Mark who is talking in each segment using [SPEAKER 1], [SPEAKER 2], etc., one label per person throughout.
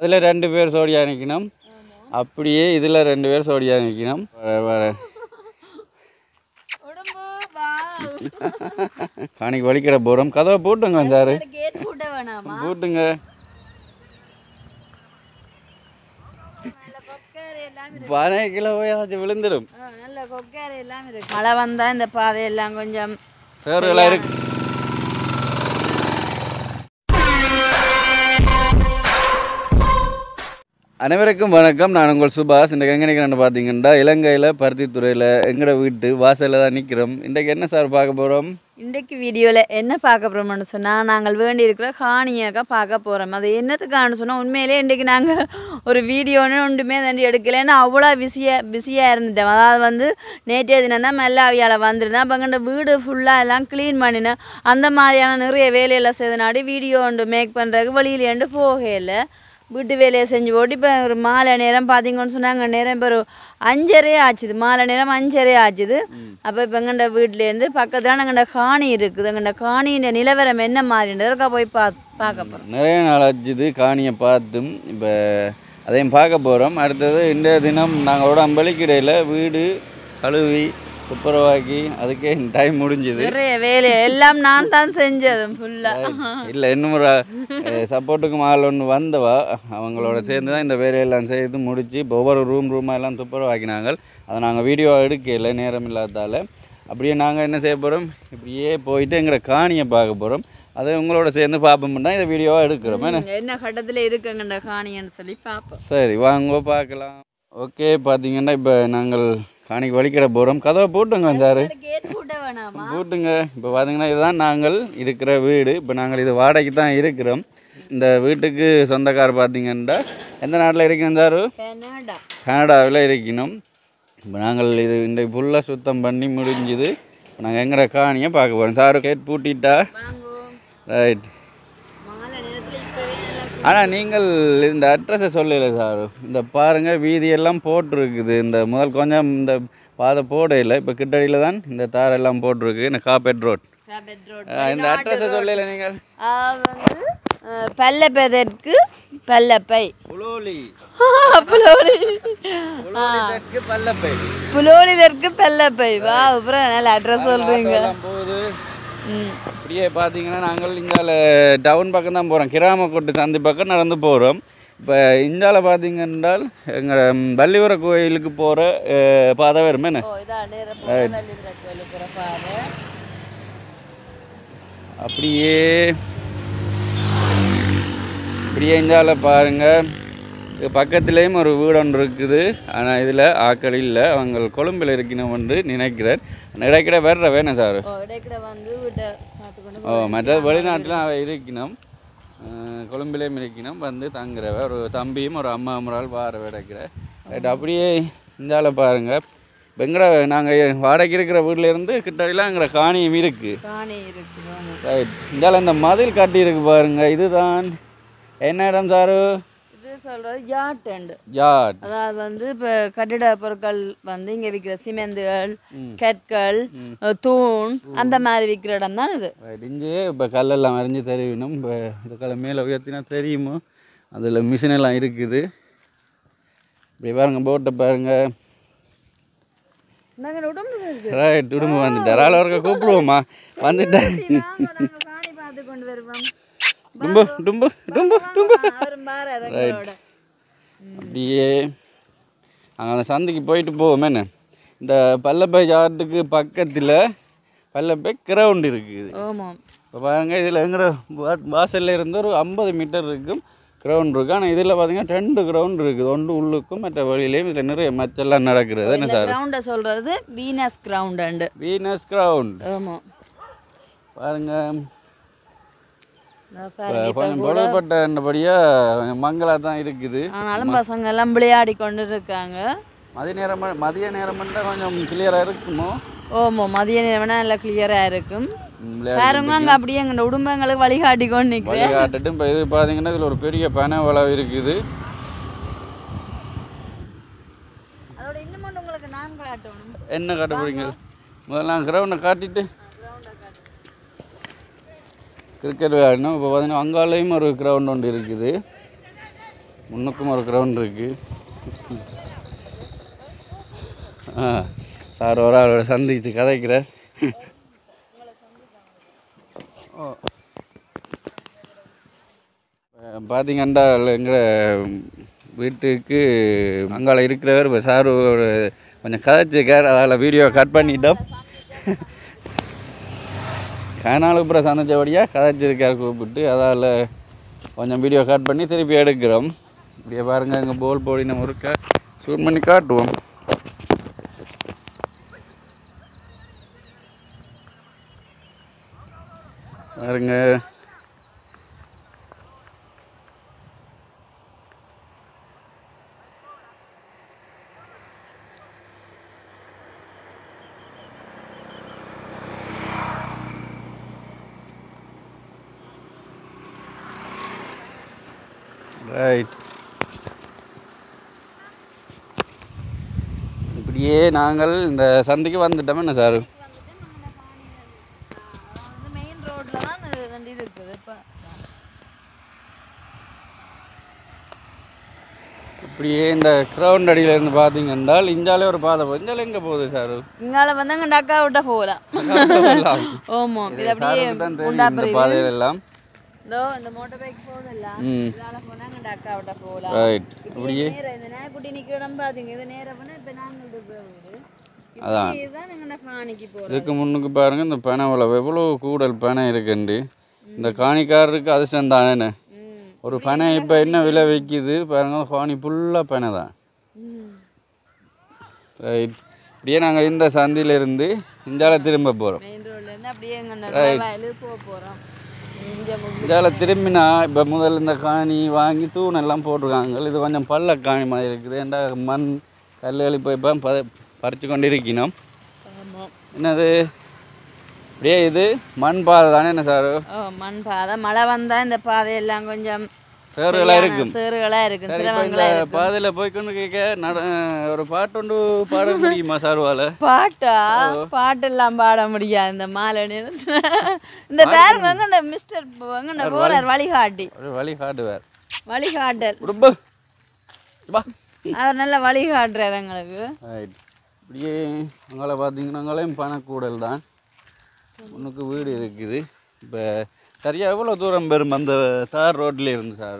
[SPEAKER 1] அதில் ரெண்டு பேர் சோடியா நிற்கணும் அப்படியே இதில் ரெண்டு பேர் சோடியா நிற்கணும் வர வர
[SPEAKER 2] உடம்பு வாவ்
[SPEAKER 1] காணிக்கு வலிக்கிற போகிறோம் கதவை போட்டுங்க சார்
[SPEAKER 2] கேட் பூட்ட வேணாமா
[SPEAKER 1] போட்டுங்க
[SPEAKER 2] நல்ல கொக்கரை எல்லாம் இருக்கு
[SPEAKER 1] பனை கிலோ போயாச்சும் விழுந்துடும்
[SPEAKER 2] ஆ, நல்ல கொக்கரை எல்லாம் இருக்கு மழை வந்தா இந்த பாதை எல்லாம் கொஞ்சம்
[SPEAKER 1] சேறுகளாக இருக்கு அனைவருக்கும் வணக்கம் நான் உங்கள் சுபாஷ் இன்றைக்கு எங்கே நிற்கிறேன்னு பார்த்தீங்கன்னா இலங்கையில் பருத்தித்துறையில் எங்களோட வீட்டு வாசலில் தான் நிற்கிறோம் இன்றைக்கு என்ன சார் பார்க்க போகிறோம்
[SPEAKER 2] இன்றைக்கு வீடியோவில் என்ன பார்க்க போகிறோம்னு சொன்னால் நாங்கள் வேண்டி இருக்கிற காணியாக்க பார்க்க போகிறோம் அது என்னத்துக்கான்னு சொன்னால் உண்மையிலே இன்றைக்கு நாங்கள் ஒரு வீடியோன்னு ஒன்றுமே தண்டி எடுக்கலைன்னு அவ்வளோ பிஸியாக பிஸியாக இருந்துட்டோம் அதாவது வந்து நேற்றைய தினம் தான் மெல்லாவியால் வந்திருந்தேன் அப்போ எங்கள்கிட்ட வீடு ஃபுல்லாக எல்லாம் க்ளீன் பண்ணினேன் அந்த மாதிரியான நிறைய வேலையெல்லாம் செய்தனாடி வீடியோ ஒன்று மேக் பண்ணுறதுக்கு வெளியிலேண்டு போகல வீட்டு வேலையை செஞ்சு போட்டு இப்போ ஒரு மாலை நேரம் பார்த்தீங்கன்னு சொன்னாங்க நேரம் இப்போ ஒரு அஞ்சரை ஆச்சுது மாலை நேரம் அஞ்சரை ஆச்சுது அப்போ இப்போ எங்கண்ட வீட்டிலேருந்து பக்கத்தில் எங்கண்ட காணி இருக்குது எங்கண்ட காணியின் நிலவரம் என்ன மாதிரின்றதுக்கா போய் பா பார்க்க போகிறோம்
[SPEAKER 1] நிறைய நாள் ஆச்சுது காணியை பார்த்தும் இப்போ அதையும் பார்க்க போகிறோம் அடுத்தது இன்றைய தினம் நாங்கள் உடம்பளிக்கிடையில் வீடு கழுவி துப்புரவாக்கி அதுக்கே டைம் முடிஞ்சுது
[SPEAKER 2] நிறைய வேலை எல்லாம் நான் தான் செஞ்சது ஃபுல்லாக
[SPEAKER 1] இல்லை இன்னும் ஒரு சப்போர்ட்டுக்கும் ஆள் ஒன்று வந்தவா அவங்களோட சேர்ந்து தான் இந்த வேலையெல்லாம் செய்து முடித்து இப்போ ஒவ்வொரு ரூம் ரூமாக எல்லாம் துப்புரவாக்கினாங்க அதை நாங்கள் வீடியோ எடுக்கல நேரம் இல்லாதால அப்படியே நாங்கள் என்ன செய்ய போகிறோம் இப்படியே போயிட்டு எங்களோட காணியை பார்க்க போகிறோம் அதை உங்களோட சேர்ந்து பார்ப்போம் தான் இந்த வீடியோவாக எடுக்கிறோம் என்ன
[SPEAKER 2] என்ன கட்டத்தில் இருக்குங்கண்ட காணின்னு சொல்லி பார்ப்போம்
[SPEAKER 1] சரி வாங்க பார்க்கலாம் ஓகே பார்த்தீங்கன்னா இப்போ நாங்கள் காணிக்கு வலிக்கிட போகிறோம் கதவை போட்டுங்க சார்
[SPEAKER 2] கேட் பூட்ட வேணாமா
[SPEAKER 1] போட்டுங்க இப்போ பார்த்தீங்கன்னா இதுதான் நாங்கள் இருக்கிற வீடு இப்போ நாங்கள் இது வாடகைக்கு தான் இருக்கிறோம் இந்த வீட்டுக்கு சொந்தக்கார் பார்த்தீங்கன்னா எந்த நாட்டில் இருக்கணும் சார்
[SPEAKER 2] கனடா
[SPEAKER 1] கனடாவில் இருக்கணும் இப்போ நாங்கள் இது இந்த ஃபுல்லாக சுத்தம் பண்ணி முடிஞ்சுது இப்போ நாங்கள் எங்கட காணியை பார்க்க போகிறோம் சார் கேட் பூட்டிட்டா
[SPEAKER 2] வாங்குவோம்
[SPEAKER 1] ரைட்
[SPEAKER 2] மாலை நேரத்தில் இப்போவே நல்லா
[SPEAKER 1] ஆனால் நீங்கள் இந்த அட்ரஸை சொல்லல சார் இந்த பாருங்கள் வீதியெல்லாம் போட்டிருக்குது இந்த முதல் கொஞ்சம் இந்த பாதை போடையில் இப்போ கிட்டடியில் தான் இந்த தாரெல்லாம் போட்டிருக்கு இந்த காப்பேட் ரோட்
[SPEAKER 2] ராபர்ட் ரோட்
[SPEAKER 1] இந்த அட்ரஸை சொல்லல நீங்கள்
[SPEAKER 2] ஆ, வந்து அஹ், பல்லப்பதற்கு பல்லப்பை
[SPEAKER 1] புலோலி
[SPEAKER 2] புலோலி
[SPEAKER 1] புலோலிதற்கு பல்லப்பை
[SPEAKER 2] புலோலிதற்கு பல்லப்பை வா அப்புறம் நல்ல அட்ரஸ் சொல்றீங்க
[SPEAKER 1] எல்லாம் போகுது
[SPEAKER 2] ம்
[SPEAKER 1] அப்படியே பார்த்தீங்கன்னா நாங்கள் இங்கால டவுன் பக்கம் தான் போகிறோம் கிராமக்கோட்டு சந்தி பக்கம் நடந்து போகிறோம் இப்போ இந்தால பார்த்தீங்கன்னா எங்கள் வள்ளிவர கோயிலுக்கு போகிற பாதை வருமே என்ன
[SPEAKER 2] ஓ இதான் நேரம் புலவல்லிதற்கு வெளிப்புற பாதை
[SPEAKER 1] அப்படியே இப்படியே இந்தால பாருங்க இது பக்கத்துலேயும் ஒரு வீடு ஒன்று இருக்குது ஆனால் இதில் ஆக்கள் இல்லை அவங்க கொழும்பில் இருக்கணும் என்று நினைக்கிறேன் இடைக்கிட வர்ற வேணும் சார்
[SPEAKER 2] ஓ இடைக்கிட வந்து வீட்டை பார்த்துக்கொண்டு
[SPEAKER 1] ஓ மற்ற வெளிநாட்டில் அவ இருக்கணும் அஹ் கொழும்பிலேயும் இருக்கணும் வந்து தங்குறவ ஒரு தம்பியும் ஒரு அம்மா ஒரு வார விடைக்கிற ரைட் அப்படியே இந்தால பாருங்க இப்போ எங்கட நாங்கள் வாடகைக்கு இருக்கிற வீட்டில் இருந்து கிட்டடிலாம் எங்கட காணியும் இருக்குது
[SPEAKER 2] காணி இருக்கு வாங்க.
[SPEAKER 1] ரைட் இந்தால இந்த மதில் கட்டி இருக்கு பாருங்க இதுதான் என்ன இடம் சாரு
[SPEAKER 2] இது சொல்றது ஜாட்டண்டு
[SPEAKER 1] ஜாட்
[SPEAKER 2] அதாவது வந்து இப்போ கட்டிட பொருட்கள் வந்து இங்கே விற்கிற சிமெந்துகள் கற்கள் தூண் அந்த மாதிரி விற்கிற இடம் தான் இது
[SPEAKER 1] ரைட் இங்கே இப்போ கல்லெல்லாம் வரைஞ்சி தெரியணும் இப்போ இந்த கல்லை மேலே உயர்த்தினா தெரியுமோ அதில் மிஷின் எல்லாம் இருக்குது இப்படி பாருங்க போட்டை பாருங்க
[SPEAKER 2] நாங்கள் உடம்பு இருக்கு
[SPEAKER 1] ரைட் உடும்பு வந்துட்டார் ஆள் ஒருக்க கூப்பிடுவோம்மா வந்துட்டேன்
[SPEAKER 2] நாங்கள் காணி பார்த்து கொண்டு வருவோம்
[SPEAKER 1] டும்பு டும்பு டும்பு டும்பு
[SPEAKER 2] அவரும் பாரு எங்களோட
[SPEAKER 1] அப்படியே அங்கே அந்த சந்தைக்கு போயிட்டு போவோமே என்ன இந்த பல்லப்பை ஜாட்டுக்கு பக்கத்தில் பல்லப்பை கிரவுண்ட் இருக்குது
[SPEAKER 2] ஆமாம்
[SPEAKER 1] இப்போ பாருங்க இதில் எங்கட வா- வாசல்ல இருந்து ஒரு ஐம்பது மீட்டர் இருக்கும் கிரவுண்ட் இருக்குது ஆனால் இதில் பார்த்தீங்கன்னா ரெண்டு கிரவுண்ட் இருக்குது ஒன்று உள்ளுக்கும் மற்ற வழியிலையும் இதில் நிறைய மச்செல்லாம் நடக்கிறது என்ன
[SPEAKER 2] இந்த
[SPEAKER 1] சார்
[SPEAKER 2] கிரவுண்டை சொல்றது வீனஸ் கிரவுண்ட்
[SPEAKER 1] வீனஸ் கிரவுண்ட்
[SPEAKER 2] ஆமாம்
[SPEAKER 1] பாருங்க
[SPEAKER 2] இதோ
[SPEAKER 1] இப்போ
[SPEAKER 2] பாருங்க இப்ப
[SPEAKER 1] கொஞ்சம்
[SPEAKER 2] கூட
[SPEAKER 1] புடல்பட்டபடியாக கொஞ்சம் மங்கலாக தான் இருக்குது
[SPEAKER 2] ஆனாலும் பசங்க எல்லாம் விளையாடி கொண்டு இருக்காங்க
[SPEAKER 1] மதிய நேரம் மதிய நேரம் மட்டும் கொஞ்சம் கிளியராக இருக்குமோ
[SPEAKER 2] ஓமோ மதிய நேரம்னா நல்லா கிளியராக இருக்கும்
[SPEAKER 1] ம், விளையாடி
[SPEAKER 2] பாருங்க அங்க அப்படியே எங்க உடும்பங்களுக்கு வழிகாட்டி கொண்டு நிற்கிறேன்
[SPEAKER 1] வழிகாட்டுட்டு இப்போ இது பார்த்தீங்கன்னா இதில் ஒரு பெரிய பனை வளவு இருக்குது
[SPEAKER 2] அதோட இன்னும் ஒன்று உங்களுக்கு நான் காட்டணும்
[SPEAKER 1] என்ன காட்ட போறீங்க முதல்ல கிரவுண்டை காட்டிட்டு கிரிக்கெட் விளையாடணும் இப்போ பார்த்தீங்கன்னா அங்காலையும் ஒரு கிரவுண்ட் ஒன்று இருக்குது முன்னுக்கும் ஒரு கிரவுண்ட் இருக்கு ஆ சார் ஒரு ஆளோட சந்திச்சு கதைக்கிறார் ஓ பார்த்தீங்கன்னா எங்களை வீட்டுக்கு அங்கால இருக்கிறவர் இப்போ சார் ஒரு கொஞ்சம் கதைச்சிருக்கார் அதில் வீடியோ கட் பண்ணிட்டோம் கனாலுக்கு அப்புறம் சந்திச்சபடியாக கதைச்சிருக்கார் கூப்பிட்டு அதால் கொஞ்சம் வீடியோ கட் பண்ணி திருப்பி எடுக்கிறோம் இப்படியே பாருங்கள் எங்கள் போல் போடி நம்ம இருக்க ஷூட் பண்ணி காட்டுவோம் பாருங்க ரைட் இப்படியே நாங்கள் இந்த சந்தைக்கு வந்துட்டோம் என்ன சார்
[SPEAKER 2] மெயின் ரோட்ல தான் வண்டி இருக்குது இப்போ
[SPEAKER 1] இப்படியே இந்த கிரவுண்ட் அடியில இருந்து பார்த்தீங்கன்னா இஞ்சாலே ஒரு பாதை போகுது இஞ்சால எங்கே போகுது சார்
[SPEAKER 2] இங்கால வந்து அங்கே டக்கா விட்டா போகலாம் ஓமோ இது அப்படியே
[SPEAKER 1] தான்
[SPEAKER 2] உண்டா
[SPEAKER 1] தெரியும் இந்த பாதையில எல்லாம்
[SPEAKER 2] இதோ இந்த மோட்டர் பைக் போகுதுல்ல
[SPEAKER 1] ம்
[SPEAKER 2] இதால போனா அங்கே டக்கா விட்டா போகலாம்
[SPEAKER 1] ரைட்
[SPEAKER 2] இப்படி
[SPEAKER 1] இப்படியே
[SPEAKER 2] நேரா இந்த நாய்க்குட்டி நிக்கிற இடம் பாத்தீங்க இது நேரா போனா இப்ப நாங்கள் வீடு
[SPEAKER 1] அதான்.
[SPEAKER 2] இதுதான் எங்க காணிக்கு போறோம்
[SPEAKER 1] இதுக்கு முன்னுக்கு பாருங்க இந்த பனை உழவு எவ்வளோ கூடல் பனை இருக்குண்டு இந்த காணிக்காரருக்கு அதிர்ஷ்டம் தானே
[SPEAKER 2] ம்
[SPEAKER 1] ஒரு பனை இப்போ என்ன விலை விற்கிது பாருங்க காணி ஃபுல்லாக பனை தான்
[SPEAKER 2] ம்
[SPEAKER 1] ரைட் இப்படியே நாங்கள் இந்த சந்தியிலிருந்து இந்தியால திரும்ப போகிறோம்
[SPEAKER 2] மெயின் ரோட்ல இருந்து அப்படியே எங்க வயலுக்கு போக போறோம் இங்க முடி-
[SPEAKER 1] இந்தியால திரும்பினா இப்போ முதல்ல இந்த காணி வாங்கி தூண் எல்லாம் போட்டிருக்காங்க இது கொஞ்சம் பள்ள காணி மாதிரி இருக்குது ஏன்டா மண் கல்லுகளி போய் இப்போ ப பறித்து கொண்டு இருக்கணும்
[SPEAKER 2] ஆமா
[SPEAKER 1] என்னது அப்படியே இது மண் பாதை தானே என்ன சார்
[SPEAKER 2] ஓ மண் பாதை மழை வந்தா இந்த பாதையெல்லாம் கொஞ்சம்
[SPEAKER 1] சேறுகளாக இருக்கும்
[SPEAKER 2] சேறுகளா இருக்கும்
[SPEAKER 1] சரி இப்போ இந்த
[SPEAKER 2] சிரமங்களா இருக்கும்
[SPEAKER 1] பாதையில் போய்க்கொண்டு கேட்க நட ஒரு பாட்டு ஒன்று பாட முடியுமா சார்வால
[SPEAKER 2] பாட்டா பாட்டெல்லாம் பாட முடியாது இந்த மாலை நேரத்துல இந்த பேருங்க எங்கண்ட மிஸ்டர் எங்கண்ட போறார் வழிகாட்டி
[SPEAKER 1] ஒரு வழி காட்டுவார்
[SPEAKER 2] வழிகாட்டல்
[SPEAKER 1] உடுப்பு வா
[SPEAKER 2] அவர் நல்ல வழிகாட்டுறாரு எங்களுக்கு
[SPEAKER 1] ரைட் இப்படியே அங்கே பார்த்தீங்கன்னா அங்கேயும் பணக்கூடல் தான் உனக்கு வீடு இருக்குது இப்போ சரியா எவ்வளோ தூரம் பெறும் அந்த தார் ரோட்ல இருந்து சார்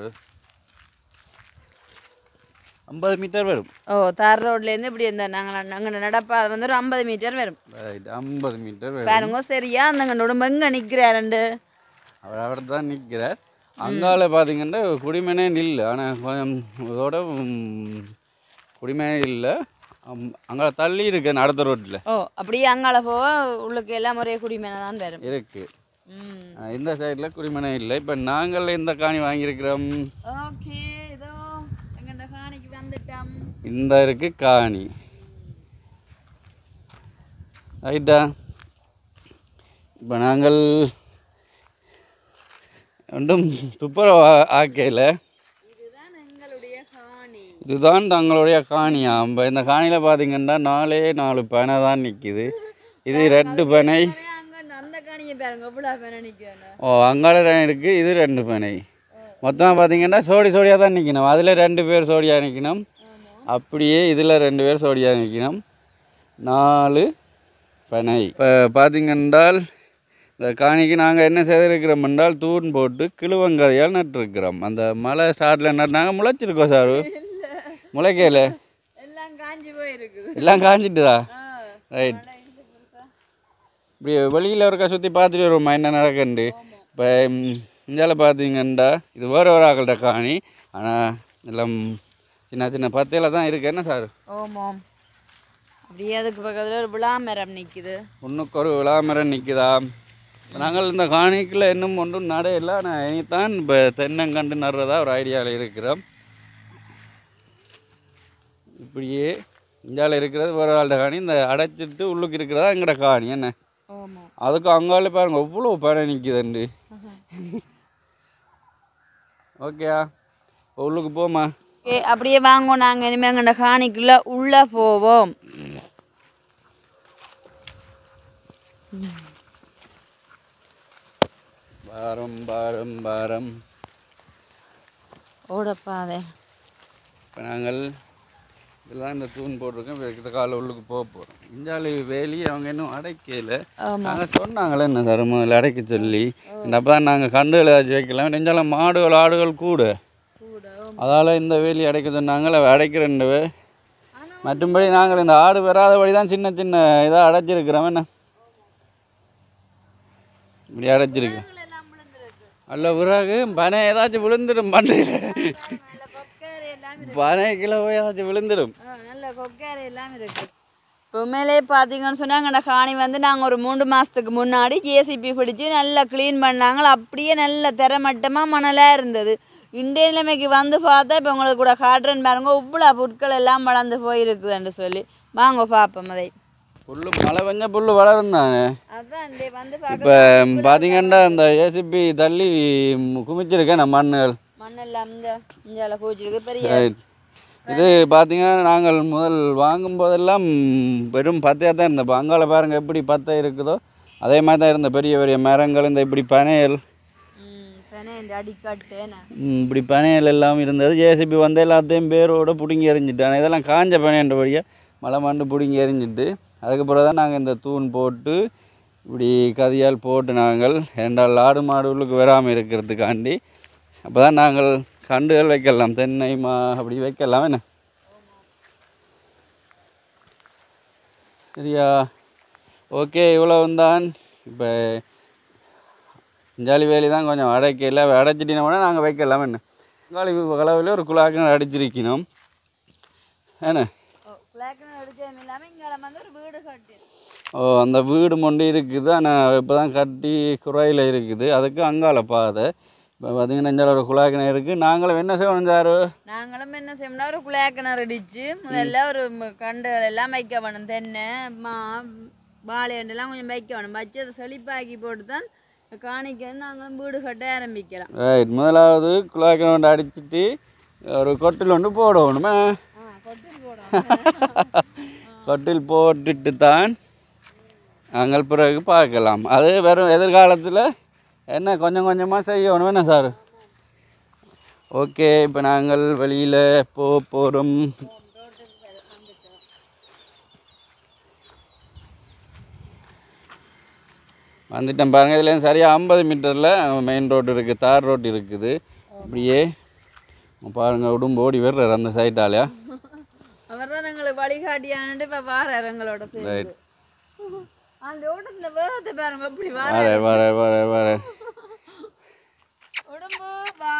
[SPEAKER 1] ஐம்பது மீட்டர் வரும்
[SPEAKER 2] ஓ தார் ரோட்ல இருந்து இப்படி இந்த நாங்கள் அங்கே நடப்பா அது வந்து ஒரு ஐம்பது மீட்டர் வரும்
[SPEAKER 1] ரைட் ஐம்பது மீட்டர் வரும்
[SPEAKER 2] பாருங்க சரியா அந்த உடம்பு எங்க நிக்கிறாருண்டு
[SPEAKER 1] அவர் அவர் தான் நிற்கிறார் அங்கால பார்த்தீங்கன்னா குடிமனே இல்லை ஆனால் கொஞ்சம் இதோட ம், குடிமனே இல்லை அங்கே தள்ளி இருக்கு அடுத்த ரோட்டில்
[SPEAKER 2] ஓ அப்படியே அங்கால போக உள்ளுக்கு எல்லாம் ஒரே குடிமேன தான் வரும்
[SPEAKER 1] இருக்குது
[SPEAKER 2] ம்
[SPEAKER 1] இந்த சைடில் குடிமனை இல்லை இப்போ நாங்கள் இந்த காணி வாங்கியிருக்கிறோம்
[SPEAKER 2] ஓகே இதோ எங்க காணிக்கு வந்துட்டோம்
[SPEAKER 1] இந்த இருக்கு காணி ரைட்டா இப்போ நாங்கள் ஒன்றும் துப்புரவு ஆக்கையில்
[SPEAKER 2] இதுதான் எங்களுடைய காணி
[SPEAKER 1] இதுதான் தங்களுடைய காணியா இப்போ இந்த காணியில் பார்த்தீங்கன்னா நாலே நாலு பனை தான் நிற்கிது இது ரெண்டு பனை
[SPEAKER 2] அங்க அந்த காணியை பாருங்க எவ்வளோ பேன நிற்கிறேன்
[SPEAKER 1] ஓ அங்கால இருக்குது இது ரெண்டு பனை மொத்தமாக பார்த்தீங்கன்னா சோடி சோடியாக தான் நிற்கணும் அதில் ரெண்டு பேர் சோடியாக நிற்கணும் அப்படியே இதில் ரெண்டு பேர் சோடியாக நிற்கணும் நாலு பனை இப்போ பார்த்தீங்கன்றால் இந்த காணிக்கு நாங்கள் என்ன செய்திருக்கிறோம் என்றால் தூண் போட்டு கிழுவங்கதையால் நட்டிருக்கிறோம் அந்த மலை ஸ்டார்டில் நட்டினாங்க முளைச்சிருக்கோம் சார் முளைக்கல
[SPEAKER 2] எல்லாம் காஞ்சி போயிருக்குது
[SPEAKER 1] எல்லாம் காஞ்சிட்டுதா
[SPEAKER 2] ஆ
[SPEAKER 1] ரைட் இப்படி வெளியில் ஒருக்கா சுற்றி பார்த்துட்டு வருவோம்மா என்ன நடக்குன்ட்டு இப்போ இந்தியாவில் பார்த்தீங்கன்னா இது வேறு ஒரு ஆக்கள்கிட்ட காணி ஆனால் எல்லாம் சின்ன சின்ன பத்தையில் தான் இருக்குது என்ன சார்
[SPEAKER 2] ஓமாம் அப்படியே அதுக்கு பக்கத்துல ஒரு விழா மரம் நிக்குது
[SPEAKER 1] ஒன்றுக்கு ஒரு விளாமரம் நிற்குதா நாங்கள் இந்த காணிக்குள்ள இன்னும் ஒன்றும் நடையில்ல ஆனால் இனித்தான் இப்போ தென்னங்கண்டு நடுறதா ஒரு ஐடியாவில் இருக்கிறோம் இப்படியே இந்தியாவில் இருக்கிறது வேறு ஆள்கிட்ட காணி இந்த அடைச்சிட்டு உள்ளுக்கு இருக்கிறதா எங்கட காணி என்ன
[SPEAKER 2] ஓமாம்
[SPEAKER 1] அதுக்கு அங்கால பாருங்க எவ்வளோ பனை நிற்குதுண்டு ஓகேயா உள்ளுக்கு போமா
[SPEAKER 2] ஓகே அப்படியே வாங்க நாங்கள் இனிமேல் எங்கள்ட காணிக்குள்ள உள்ளே போவோம்
[SPEAKER 1] பாரம் பாரம் பாரம்
[SPEAKER 2] ஓடப்பாதே
[SPEAKER 1] இப்போ நாங்கள் இதெல்லாம் இந்த தூண் போட்டிருக்கோம் இப்போ இந்த கால உள்ளுக்கு போக போகிறோம் இஞ்சாலி வேலி அவங்க இன்னும் அடைக்கல
[SPEAKER 2] ஆமாம்
[SPEAKER 1] நாங்கள் சொன்னாங்களே என்ன சார் முதல்ல அடைக்க சொல்லி அப்போ தான் நாங்கள் கண்டுகள் ஏதாச்சும் வைக்கலாம் நெஞ்சால மாடுகள் ஆடுகள் கூட
[SPEAKER 2] கூட
[SPEAKER 1] அதால் இந்த வேலி அடைக்க சொன்னாங்களே அடைக்கிறேன் மற்றும்படி நாங்கள் இந்த ஆடு வராதபடி தான் சின்ன சின்ன இதாக அடைச்சிருக்கிறோம் என்ன இப்படி அடைச்சிருக்கோம்
[SPEAKER 2] எல்லாம் விழுந்துருக்கு
[SPEAKER 1] அல்ல பிறகு பனை ஏதாச்சும் விழுந்துடும் பண்டையில்
[SPEAKER 2] நல்ல கொக்கரை எல்லாம் இருக்கு
[SPEAKER 1] பனை கிலோ ஏதாச்சும் விழுந்துடும்
[SPEAKER 2] ஆ, நல்ல கொக்கரை எல்லாம் இருக்கு இப்போ உண்மையிலே பார்த்தீங்கன்னு சொன்னாங்க அந்த காணி வந்து நாங்கள் ஒரு மூணு மாதத்துக்கு முன்னாடி ஜேசிபி பிடிச்சி நல்லா க்ளீன் பண்ணாங்க அப்படியே நல்ல திறமட்டமாக மணலாக இருந்தது இன்றைய நிலைமைக்கு வந்து பார்த்தா இப்போ உங்களுக்கு கூட காட்டுறேன்னு பாருங்க இவ்வளோ புட்கள் எல்லாம் வளர்ந்து போயிருக்குதுன்னு சொல்லி வாங்க பார்ப்போம் அதை
[SPEAKER 1] புல்லு மழை பெஞ்சா புல்லு வளரும் தானே
[SPEAKER 2] அதான் இந்த வந்து
[SPEAKER 1] இப்போ பார்த்தீங்கன்னா இந்த ஏசிபி தள்ளி குமிச்சிருக்கேன் நம்ம மண்ணுகள்
[SPEAKER 2] மண்ணெல்லாம் இந்த இஞ்சால பூச்சிருக்கு பெரிய
[SPEAKER 1] Right. இது பார்த்தீங்கன்னா நாங்கள் முதல் வாங்கும் போதெல்லாம் வெறும் பத்தையாக தான் இருந்தோம் அங்கால பாருங்கள் எப்படி பத்தை இருக்குதோ அதே மாதிரி தான் இருந்த பெரிய பெரிய மரங்கள் இந்த இப்படி பனையல்
[SPEAKER 2] ம், பெனை இந்த அடிக்கட்டு என்ன
[SPEAKER 1] ம், இப்படி பனையல் எல்லாம் இருந்தது ஜேசிபி வந்து எல்லாத்தையும் பேரோட பிடுங்கி எறிஞ்சிட்டாங்க இதெல்லாம் காஞ்ச பனையன்றபடியாக மலை மண்டு பிடுங்கி எறிஞ்சிட்டு அதுக்கப்புறம் தான் நாங்கள் இந்த தூண் போட்டு இப்படி கதியால் போட்டு நாங்கள் ரெண்டாள் ஆடு மாடுகளுக்கு வராமல் இருக்கிறதுக்காண்டி அப்போ தான் நாங்கள் கண்டுகள் வைக்கலாம் தென்னை மா அப்படி வைக்கலாம் என்ன சரியா ஓகே இவ்வளவு தான் இப்போ ஜாலி வேலி தான் கொஞ்சம் அடைக்கல அடைச்சிட்டினோம்னா நாங்கள் வைக்கலாம் என்ன காலி கலவையில் ஒரு குழாக்கு அடிச்சிருக்கணும் என்ன
[SPEAKER 2] பிளாக்னு அடிச்சதும் இல்லாமல் இங்கே வந்து ஒரு வீடு கட்டி
[SPEAKER 1] ஓ அந்த வீடு மொண்டி இருக்குது ஆனால் இப்போ தான் கட்டி குறையில் இருக்குது அதுக்கு அங்கால பாதை இப்போ பார்த்தீங்கன்னா இஞ்சால ஒரு குழாக்கிணம் இருக்குது நாங்களும் என்ன செய்யணும் சாரு
[SPEAKER 2] நாங்களும் என்ன செய்யணும்னா ஒரு குழாக்கிணறு அடிச்சு முதல்ல ஒரு ம- கண்டுகள் எல்லாம் வைக்க வேணும் தென்னை மா வாழையண்டெல்லாம் கொஞ்சம் வைக்க வேணும் வச்சு அதை செழிப்பாக்கி போட்டு தான் காணிக்க நாங்களும் வீடு கட்ட ஆரம்பிக்கலாம்
[SPEAKER 1] ரைட் முதலாவது குழாக்கிணம் ஒன்று அடிச்சிட்டு ஒரு கொட்டில் ஒன்று போடணுமே
[SPEAKER 2] ஆ கொட்டில் போடணும்
[SPEAKER 1] கொட்டில் போட்டுட்டு தான் நாங்கள் பிறகு பார்க்கலாம் அது வெறும் எதிர்காலத்தில் என்ன கொஞ்சம் கொஞ்சமாக செய்யணும் என்ன சார் ஓகே இப்போ நாங்கள் வெளியில் போக போகிறோம் வந்துட்டேன் பாருங்கள் இதுலேயும் சரியாக ஐம்பது மீட்டரில் மெயின் ரோடு இருக்குது தார் ரோடு இருக்குது அப்படியே பாருங்கள் உடம்பு ஓடி வர்றாரு அந்த சைட்டாலையா
[SPEAKER 2] அவர் தான் எங்களுக்கு வழிகாட்டியான்ட்டு இப்போ வாரார் எங்களோட சேர்ந்து
[SPEAKER 1] ரைட்
[SPEAKER 2] அந்த ஓட்டத்துல வேகத்தை பாருங்க எப்படி வார
[SPEAKER 1] வர வர வர வர
[SPEAKER 2] உடம்பு வா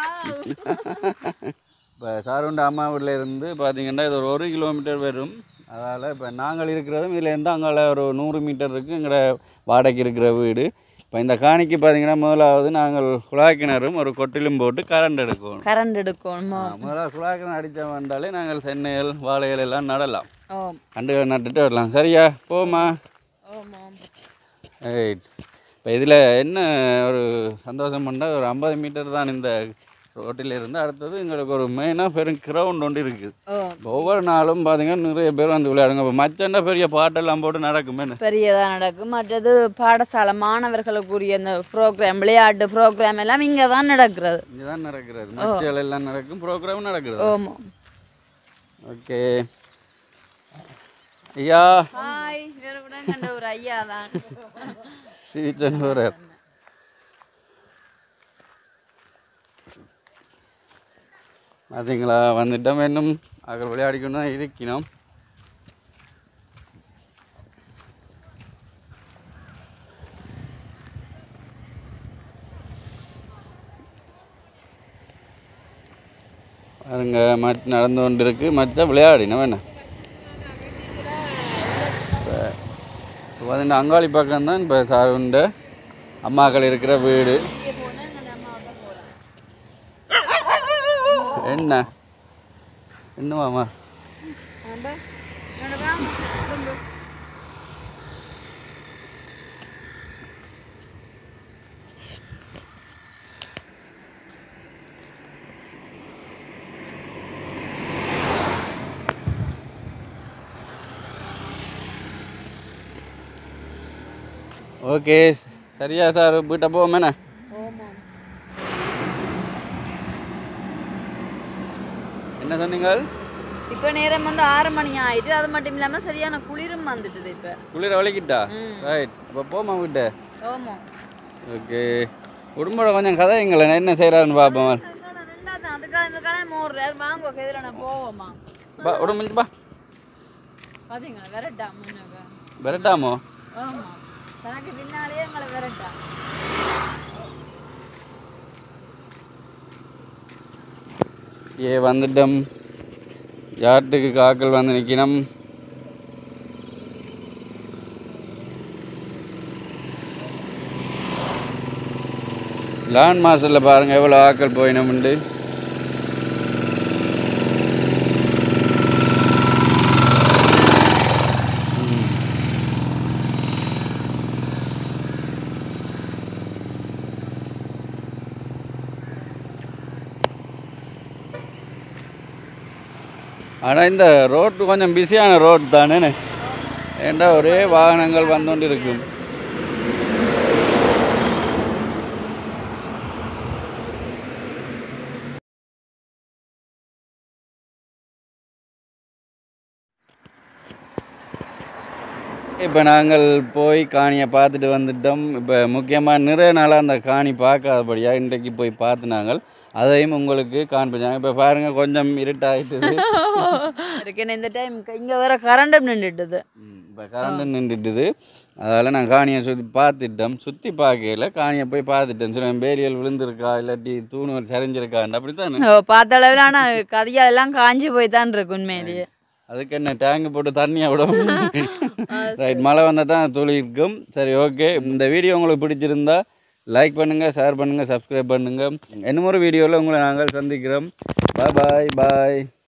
[SPEAKER 1] இப்போ சாருண்ட அம்மா வீட்டில் இருந்து பார்த்தீங்கன்னா இது ஒரு ஒரு கிலோமீட்டர் வரும் அதால் இப்போ நாங்கள் இருக்கிறதும் இதுலேருந்து அங்கால ஒரு நூறு மீட்டர் இருக்குது எங்களோட வாடகைக்கு இருக்கிற வீடு இப்போ இந்த காணிக்கு பார்த்தீங்கன்னா முதலாவது நாங்கள் குழாய் கிணறும் ஒரு கொட்டிலும் போட்டு கரண்ட் எடுக்கணும்
[SPEAKER 2] கரண்ட் எடுக்கணுமா
[SPEAKER 1] ஆ, முதல்ல குழாய் கிணறு அடித்த வந்தாலே நாங்கள் தென்னைகள் வாழைகள் எல்லாம் நடலாம்
[SPEAKER 2] ஓ
[SPEAKER 1] கண்டுகள் நட்டுட்டு வரலாம் சரியா போமா
[SPEAKER 2] ஆமாம்
[SPEAKER 1] ரைட் இப்போ இதில் என்ன ஒரு சந்தோஷம் பண்ணால் ஒரு ஐம்பது மீட்டர் தான் இந்த ரோட்டில் இருந்து அடுத்தது எங்களுக்கு ஒரு மெயினாக பெரும் கிரவுண்ட் ஒன்று இருக்குது
[SPEAKER 2] ஓ
[SPEAKER 1] இப்போ ஒவ்வொரு நாளும் பார்த்தீங்கன்னா நிறைய பேர் வந்து விளையாடுங்க இப்போ மச்சண்டா பெரிய பாட்டெல்லாம் போட்டு நடக்குமே
[SPEAKER 2] பெரியதாக நடக்கும் மற்றது பாடசாலை மாணவர்களுக்குரிய அந்த ப்ரோக்ராம் விளையாட்டு ப்ரோக்ராம் எல்லாம் இங்கே தான் நடக்கிறது
[SPEAKER 1] இங்கே தான் நடக்கிறது மச்சல் எல்லாம் நடக்கும் ப்ரோக்ராம் நடக்குது
[SPEAKER 2] ஆமாம்
[SPEAKER 1] ஓகே ஐயா
[SPEAKER 2] ஹாய் வேற கூட கண்ட ஒரு ஐயா தான்
[SPEAKER 1] சிரிச்சன்வரர் பார்த்தீங்களா வந்துட்டோம் இன்னும் அகல் விளையாடிக்கொண்டு தான் இருக்கணும் பாருங்க மச்ச நடந்து கொண்டு இருக்கு மச்ச விளையாடினோம் என்ன இப்போ பார்த்தீங்கன்னா அங்காளி பக்கம் தான் இப்போ சார் உண்டு அம்மாக்கள் இருக்கிற வீடு என்ன என்னவாமா ஓகே சரியா சார் வீட்டை போவோமேண்ணே
[SPEAKER 2] ஆமாம்
[SPEAKER 1] என்ன சொன்னீங்க
[SPEAKER 2] இப்போ நேரம் வந்து ஆறு மணி ஆயிட்டு அது மட்டும் இல்லாம சரியான குளிரும் வந்துட்டுது இப்போ
[SPEAKER 1] குளிர வலிக்கிட்டா
[SPEAKER 2] ம்.
[SPEAKER 1] ரைட் இப்போ போமா கிட்ட
[SPEAKER 2] ஆமா
[SPEAKER 1] ஓகே உடம்போட கொஞ்சம் கதைங்களே என்ன செய்கிறாருன்னு பார்ப்போம்
[SPEAKER 2] ரெண்டாவது அதுக்காக இந்த காலம் மோடுறாரு வாங்க எதில் நான் போவோமா
[SPEAKER 1] பா உடம்பு பா
[SPEAKER 2] பாத்தீங்களா விரட்டா முன்னாக
[SPEAKER 1] விரட்டாமோ
[SPEAKER 2] ஆமா தனக்கு பின்னாலேயே எங்களை விரட்டா
[SPEAKER 1] ஏ வந்துட்டோம் யார்ட்டுக்கு காக்கள் வந்து நிற்கணும் லான் மாசத்தில் பாருங்கள் எவ்வளோ ஆக்கள் போயினோம்ண்டு ஆனால் இந்த ரோட்டு கொஞ்சம் பிஸியான ரோட் தானே ஏண்டா ஒரே வாகனங்கள் வந்துகொண்டு இருக்கும் இப்போ நாங்கள் போய் காணியை பார்த்துட்டு வந்துட்டோம் இப்போ முக்கியமாக நிறைய நாளாக அந்த காணி பார்க்காதபடியாக இன்றைக்கு போய் பார்த்து நாங்கள் அதையும் உங்களுக்கு காண்பிச்சாங்க இப்போ பாருங்கள் கொஞ்சம் இருட்டாயிட்டுது
[SPEAKER 2] இருக்கேன் இந்த டைம் இங்க வேற கரண்டும் நின்றுட்டுது
[SPEAKER 1] இப்போ கரண்ட் நின்றுட்டுது அதால் நான் காணியை சுற்றி பார்த்துட்டோம் சுற்றி பார்க்கல காணியை போய் பார்த்துட்டேன் சில பேரியல் விழுந்திருக்கா இல்லாட்டி தூணுகள் சரிஞ்சிருக்கான்னு அப்படி தானே
[SPEAKER 2] ஓ, பார்த்த அளவில் ஆனா கதியால் எல்லாம் காஞ்சி போய் தான் இருக்கு உண்மையிலேயே
[SPEAKER 1] அதுக்கு என்ன டேங்க் போட்டு தண்ணியை விடும் ரைட் மழை வந்தால் தான் துளி இருக்கும் சரி ஓகே இந்த வீடியோ உங்களுக்கு பிடிச்சிருந்தா லைக் பண்ணுங்கள் ஷேர் பண்ணுங்கள் சப்ஸ்கிரைப் பண்ணுங்கள் இன்னும் ஒரு வீடியோவில் உங்களை நாங்கள் சந்திக்கிறோம் பாய் பாய் பாய்